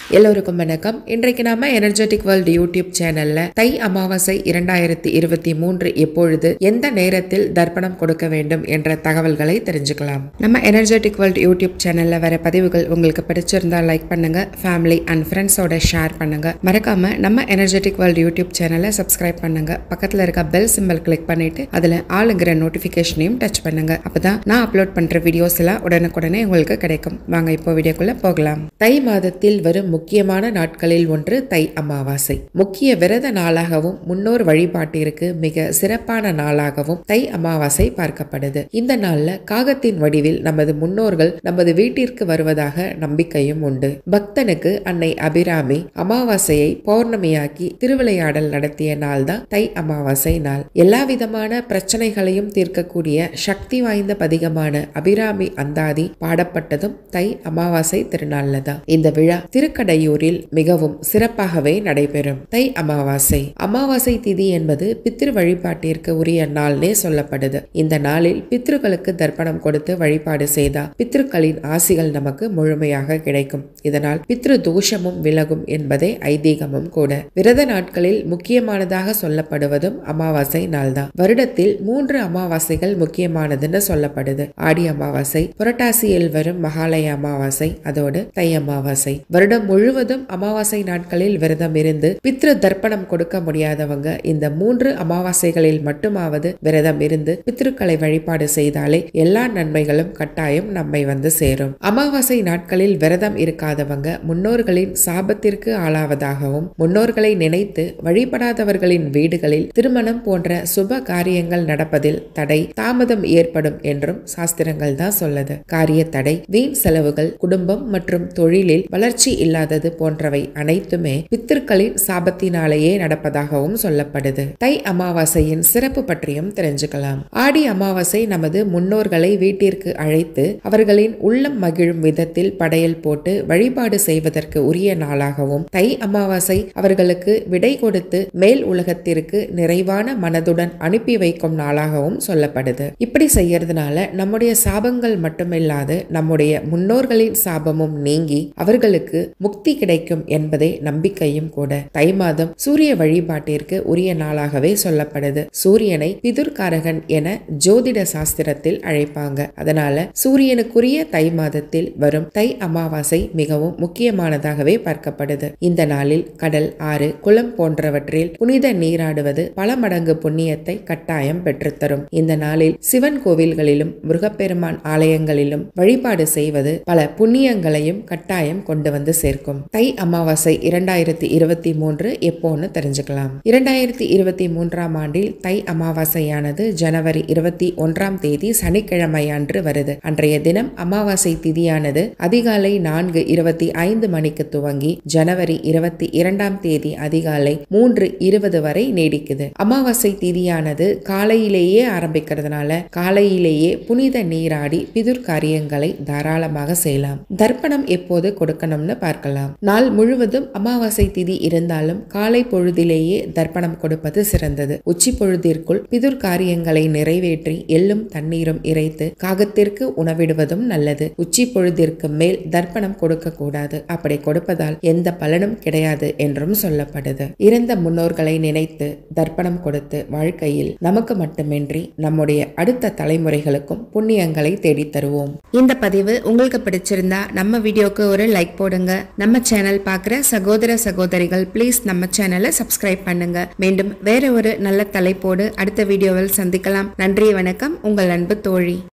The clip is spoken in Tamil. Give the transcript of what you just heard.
எல்லோருக்கும் வணக்கம் இன்றைக்கு நாம எனர்ஜெட்டிக் வேர்ல்டு யூடியூப் சேனல்ல தை அமாவாசை இரண்டாயிரத்தி இருபத்தி மூன்று எப்பொழுது எந்த நேரத்தில் தர்ப்பணம் கொடுக்க வேண்டும் என்ற தகவல்களை தெரிஞ்சுக்கலாம் நம்ம எனர்ஜெட்டிக் வேர்ல்டு யூடியூப் சேனல்ல வர பதிவுகள் உங்களுக்கு பிடிச்சிருந்தா லைக் பண்ணுங்க ஃபேமிலி அண்ட் ஃப்ரெண்ட்ஸோட ஷேர் பண்ணுங்க மறக்காம நம்ம எனர்ஜெட்டிக் வேர்ல்டு யூடியூப் சேனலை சப்ஸ்கிரைப் பண்ணுங்க பக்கத்துல இருக்க பெல் சிம்பல் கிளிக் பண்ணிட்டு அதுல ஆளுங்கிற நோட்டிபிகேஷனையும் டச் பண்ணுங்க அப்பதான் நான் அப்லோட் பண்ற வீடியோஸ் எல்லாம் உடனுக்குடனே உங்களுக்கு கிடைக்கும் வாங்க இப்போ வீடியோக்குள்ள போகலாம் தை மாதத்தில் வரும் முக்கியமான நாட்களில் ஒன்று தை அமாவாசை முக்கிய விரத நாளாகவும் முன்னோர் வழிபாட்டிற்கு மிக சிறப்பான நாளாகவும் தை அமாவாசை பார்க்கப்படுது இந்த நாள்ல காகத்தின் வடிவில் நமது முன்னோர்கள் நமது வீட்டிற்கு வருவதாக நம்பிக்கையும் உண்டு பக்தனுக்கு அன்னை அபிராமி அமாவாசையை பௌர்ணமியாக்கி திருவிளையாடல் நடத்திய நாள் தான் தை அமாவாசை நாள் எல்லா விதமான பிரச்சனைகளையும் தீர்க்கக்கூடிய சக்தி வாய்ந்த பதிகமான அபிராமி அந்தாதி பாடப்பட்டதும் தை அமாவாசை திருநாள்ல தான் இந்த விழா திருக்கடையூரில் மிகவும் சிறப்பாகவே நடைபெறும் தை அமாவாசை அமாவாசை திதி என்பது பித்ரு வழிபாட்டிற்கு உரிய நாள்னே சொல்லப்படுது இந்த நாளில் பித்ருக்களுக்கு தர்ப்பணம் கொடுத்து வழிபாடு செய்தா பித்ருக்களின் ஆசிகள் நமக்கு முழுமையாக கிடைக்கும் இதனால் பித்ரு தோஷமும் விலகும் என்பதே ஐதீகமும் கூட விரத நாட்களில் முக்கியமானதாக சொல்லப்படுவதும் அமாவாசை நாள்தான் வருடத்தில் மூன்று அமாவாசைகள் முக்கியமானதுன்னு சொல்லப்படுது ஆடி அமாவாசை புரட்டாசியில் வரும் மகாலய அமாவாசை அதோடு தை அமாவாசை வருடம் முழுவதும் அமாவாசை நாட்களில் விரதம் இருந்து பித்ரு தர்ப்பணம் கொடுக்க முடியாதவங்க இந்த மூன்று அமாவாசைகளில் மட்டுமாவது விரதம் இருந்து பித்ருக்களை வழிபாடு செய்தாலே எல்லா நன்மைகளும் கட்டாயம் நம்மை வந்து சேரும் அமாவாசை நாட்களில் விரதம் இருக்காதவங்க முன்னோர்களின் சாபத்திற்கு ஆளாவதாகவும் முன்னோர்களை நினைத்து வழிபடாதவர்களின் வீடுகளில் திருமணம் போன்ற சுப காரியங்கள் நடப்பதில் தடை தாமதம் ஏற்படும் என்றும் சாஸ்திரங்கள் தான் சொல்லுது காரிய தடை வீண் செலவுகள் குடும்பம் மற்றும் தொழிலில் வளர்ச்சி இல்லாதது போன்றவை அனைத்துமே பித்திருக்களின் சாபத்தினாலேயே நடப்பதாகவும் சொல்லப்படுது தை அமாவாசையின் சிறப்பு பற்றியும் தெரிஞ்சுக்கலாம் ஆடி அமாவாசை நமது முன்னோர்களை வீட்டிற்கு அழைத்து அவர்களின் உள்ளம் மகிழும் விதத்தில் படையல் போட்டு வழிபாடு செய்வதற்கு உரிய நாளாகவும் தை அமாவாசை அவர்களுக்கு விடை கொடுத்து மேல் உலகத்திற்கு நிறைவான மனதுடன் அனுப்பி வைக்கும் நாளாகவும் சொல்லப்படுது இப்படி செய்யறதுனால நம்முடைய சாபங்கள் மட்டுமில்லாது நம்முடைய முன்னோர்களின் சாபமும் நீங்கி அவர்களுக்கு முக்தி கிடைக்கும் என்பதே நம்பிக்கையும் கூட தை மாதம் சூரிய வழிபாட்டிற்கு உரிய நாளாகவே சொல்லப்படுது சூரியனை பிதுர்காரகன் என ஜோதிட சாஸ்திரத்தில் அழைப்பாங்க அதனால சூரியனுக்குரிய தை மாதத்தில் வரும் தை அமாவாசை மிகவும் முக்கியமானதாகவே பார்க்கப்படுது இந்த நாளில் கடல் ஆறு குளம் போன்றவற்றில் புனித நீராடுவது பல மடங்கு புண்ணியத்தை கட்டாயம் பெற்றுத்தரும் இந்த நாளில் சிவன் கோவில்களிலும் முருகப்பெருமான் ஆலயங்களிலும் வழிபாடு செய்வது பல புண்ணியங்களையும் கட்டாயம் கொண்டு வந்து சேர்க்கும் தை அமாவாசை இரண்டாயிரத்தி இருபத்தி மூன்று எப்போன்னு தெரிஞ்சுக்கலாம் இரண்டாயிரத்தி இருபத்தி மூன்றாம் ஆண்டில் தை அமாவாசையானது ஜனவரி இருபத்தி ஒன்றாம் தேதி சனிக்கிழமை அன்று வருது அன்றைய தினம் அமாவாசை திதியானது அதிகாலை நான்கு இருபத்தி ஐந்து மணிக்கு துவங்கி ஜனவரி இருபத்தி இரண்டாம் தேதி அதிகாலை மூன்று இருபது வரை நீடிக்குது அமாவாசை திதியானது காலையிலேயே ஆரம்பிக்கிறதுனால காலையிலேயே புனித நீராடி பிதுர் காரியங்களை தாராளமாக செய்யலாம் தர்ப்பணம் எப்போது கொடுக்கணும்னு பார்க்கலாம் நாள் முழுவதும் அமாவாசை திதி இருந்தாலும் காலை பொழுதிலேயே தர்ப்பணம் கொடுப்பது சிறந்தது உச்சி பொழுதிற்குள் பிதுர் காரியங்களை நிறைவேற்றி எள்ளும் தண்ணீரும் இறைத்து காகத்திற்கு உணவிடுவதும் நல்லது உச்சி பொழுதிற்கு மேல் தர்ப்பணம் கொடுக்க கூடாது அப்படி கொடுப்பதால் எந்த பலனும் கிடையாது என்றும் சொல்லப்படுது இறந்த முன்னோர்களை நினைத்து தர்ப்பணம் கொடுத்து வாழ்க்கையில் நமக்கு மட்டுமின்றி நம்முடைய அடுத்த தலைமுறைகளுக்கும் புண்ணியங்களை தேடித் தருவோம் இந்த பதிவு உங்களுக்கு பிடிச்சிருந்தா நம்ம வீடியோக்கு ஒரு லைக் போடுங்க நம்ம சேனல் பார்க்குற சகோதர சகோதரிகள் ப்ளீஸ் நம்ம சேனலை சப்ஸ்கிரைப் பண்ணுங்க மீண்டும் வேற ஒரு நல்ல தலைப்போடு அடுத்த வீடியோவில் சந்திக்கலாம் நன்றி வணக்கம் உங்கள் அன்பு தோழி